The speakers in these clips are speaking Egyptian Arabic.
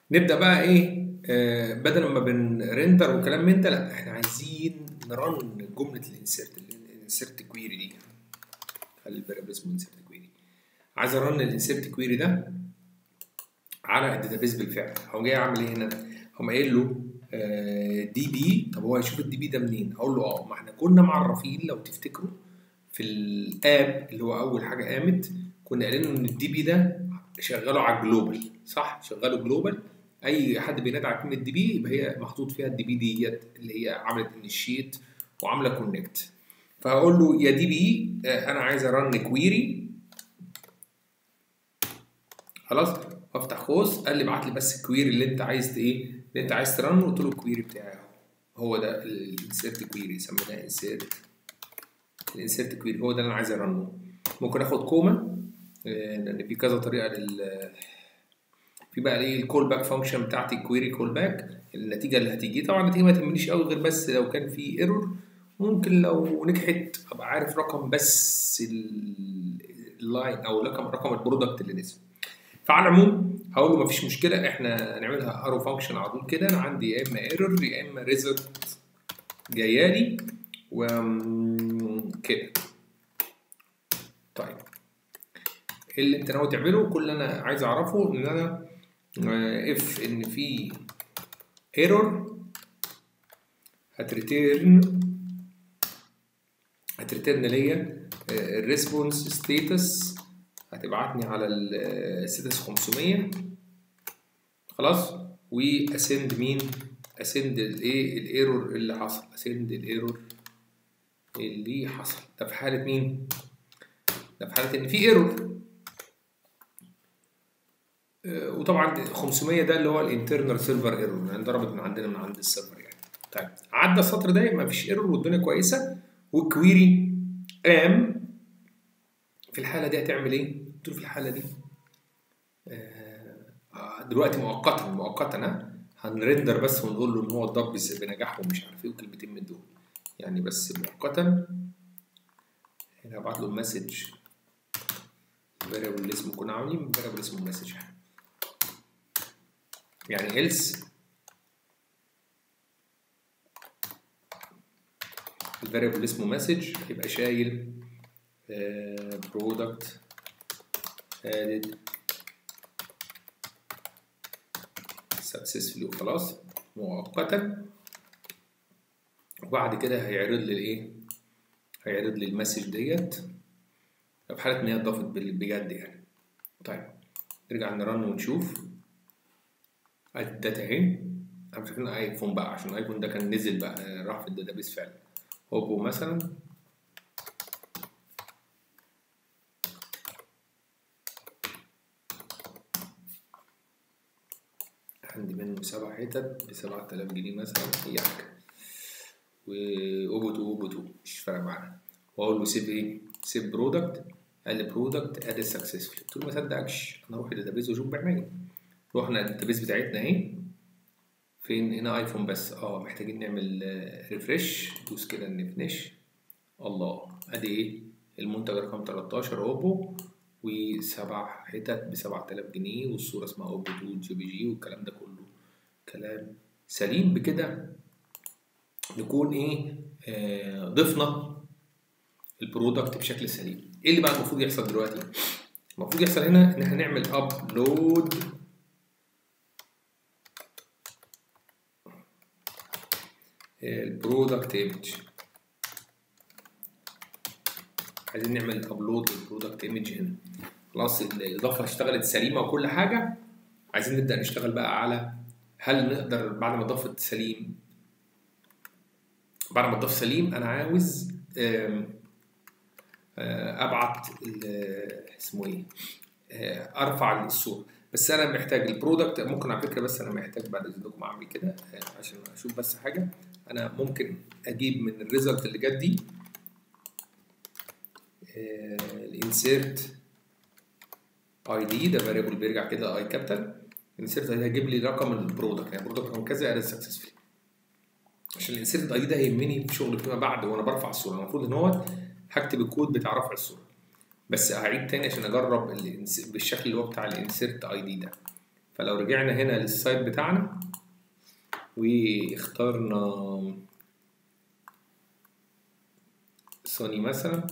نبدا بقى ايه آه بدل ما بنرندر وكلام من ده لا احنا عايزين نرن جمله الانسيرت الانسيرت كويري دي خلي الفاريبل اسمه انسيرت كويري عايز ارن الانسيرت كويري ده على الداتابيس بالفعل هو جاي اعمل ايه هنا هم قايل له دي بي طب هو هيشوف الدي بي ده منين اقول له اه ما احنا كنا معرفين لو تفتكروا في الاب اللي هو اول حاجه قامت كنا قايلين ان الدي بي ده شغاله على الجلوبال صح شغاله جلوبال اي حد بينادي على كلمه دي بي يبقى هي محطوط فيها الدي بي ديت اللي هي عملت انيشيت وعامله كونكت فهقول له يا دي بي انا عايز ارن كويري خلاص افتح قوس قال لي ابعت لي بس الكويري اللي انت عايز ايه اللي انت عايز ترنه قلت له الكويري بتاعي هو ده الانسيرت كويري سميناه انسيرت الانسيرت كويري هو ده اللي انا عايز ارنه ممكن اخد كوما لان في كذا طريقه لل في بقى ايه الكول باك فانكشن بتاعتي الكويري كول باك النتيجه اللي هتيجي طبعا النتيجه ما تهمنيش قوي غير بس لو كان في ايرور ممكن لو نجحت ابقى عارف رقم بس اللاين او رقم رقم البرودكت اللي نزل فعلى العموم هقول له مفيش مشكله احنا نعملها ارو فانكشن على طول كده انا عندي يا اما ايرور يا اما ريزلت جايه لي وكده طيب اللي انت ناوي تعمله كل اللي انا عايز اعرفه ان انا اف ان في ايرور هتريتيرن هتريتيرن ليا الريسبونس ستيتس هتبعتني على الستاتس 500 خلاص واسند مين اسند الايه الايرور اللي حصل اسند الايرور اللي حصل ده في حاله مين ده في حاله ان في ايرور وطبعا 500 ده اللي هو الانترنال سيرفر ايرور يعني ضربت من عندنا من عند السيرفر يعني طيب عدى السطر ده ما فيش ايرور والدنيا كويسه والكويري قام في الحاله دي هتعمل ايه؟ قلت له في الحاله دي آه دلوقتي مؤقتا مؤقتا هنرندر بس ونقول له ان هو اتضرب بنجاح ومش عارف ايه وكلمتين من دول يعني بس مؤقتا هنا هبعت له مسج الفاريبل اللي اسمه كنا عاملين فاريبل اسمه مسج يعني else الفاريبل اللي اسمه مسج هيبقى شايل برودكت added successfully وخلاص مؤقتا وبعد كده هيعرض لي الايه هيعرض لي المسج ديت في حاله ان هي اتضافت بجد يعني طيب نرجع نرن ونشوف الداتا اهي انا مش فاكرين ايفون بقى عشان الايفون ده كان نزل بقى راح في الداتابيس فعلا اوبو مثلا عندي منه سبع حتت بسبعة آلاف جنيه مثلا أي حاجة وأوبو تو أوبو تو مش فارق معانا وأقول له سيب إيه؟ سيب برودكت قال لي برودكت أدي سكسسفول قلت له ما صدقكش أنا أروح الداتابيز وأشوف بعيني رحنا الداتابيز بتاعتنا أهي فين هنا ايفون بس اه محتاجين نعمل ريفرش دوس كده نفنش الله ادي ايه المنتج رقم 13 اوبو وسبع حتت ب 7000 جنيه والصورة اسمها اوبو 2 جي بي جي والكلام ده كله كلام سليم بكده نكون ايه آه ضفنا البرودكت بشكل سليم ايه اللي بقى المفروض يحصل دلوقتي المفروض يحصل هنا ان احنا نعمل ابلود البرودكت ايمج عايزين نعمل ابلود للبرودكت ايمج هنا خلاص الاضافه اشتغلت سليمه وكل حاجه عايزين نبدا نشتغل بقى على هل نقدر بعد ما ضافت سليم بعد ما تضاف سليم انا عاوز ابعت اسمه ايه ارفع الصوره بس انا محتاج البرودكت ممكن على فكره بس انا محتاج بعد اذنكم اعمل كده عشان اشوف بس حاجه انا ممكن اجيب من الريزلت اللي جت دي الانسيرت اي دي ده فاريبل بيرجع كده اي كابيتال الانسيرت اي دي هيجيب لي رقم البرودكت يعني البرودكت رقم كذا ادي سكسسفلي عشان الانسيرت اي دي ده هيهمني في شغل فيما بعد وانا برفع الصوره المفروض ان هو هكتب الكود بتاع رفع الصوره بس هعيد تاني عشان اجرب بالشكل اللي هو بتاع الانسيرت اي دي ده فلو رجعنا هنا للسايت بتاعنا واخترنا سوني مثلا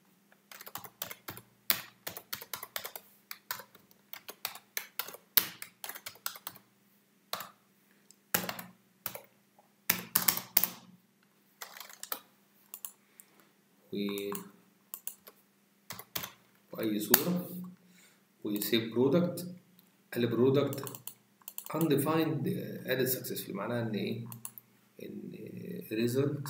و وأي صورة وسيف برودكت البرودكت undefined added successfully معناها إن إيه؟ إن result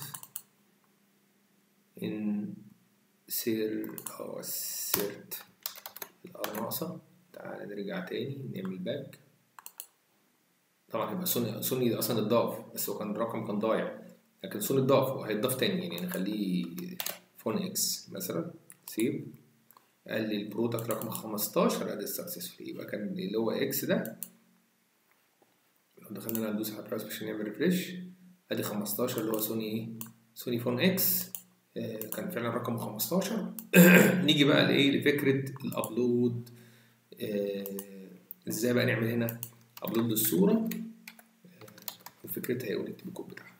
in سير أو سيرت الار ناقصة تعالى نرجع تاني نعمل باك طبعا هيبقى سوني سوني ده أصلا اتضاف بس هو كان الرقم كان ضايع لكن سوني اتضاف وهيتضاف تاني يعني نخليه فون اكس مثلا سيف قال لي البرودكت رقم 15 ادي سكسسفولي يبقى كان اللي هو اكس ده لو دخلنا ندوس على برايس عشان نعمل ريفريش ادي 15 اللي هو سوني ايه سوني فون اكس آه كان فعلا رقم 15 نيجي بقى لايه لفكره الابلود آه ازاي بقى نعمل هنا ابلود الصوره آه وفكرتها ايه ونكتب الكود بتاعها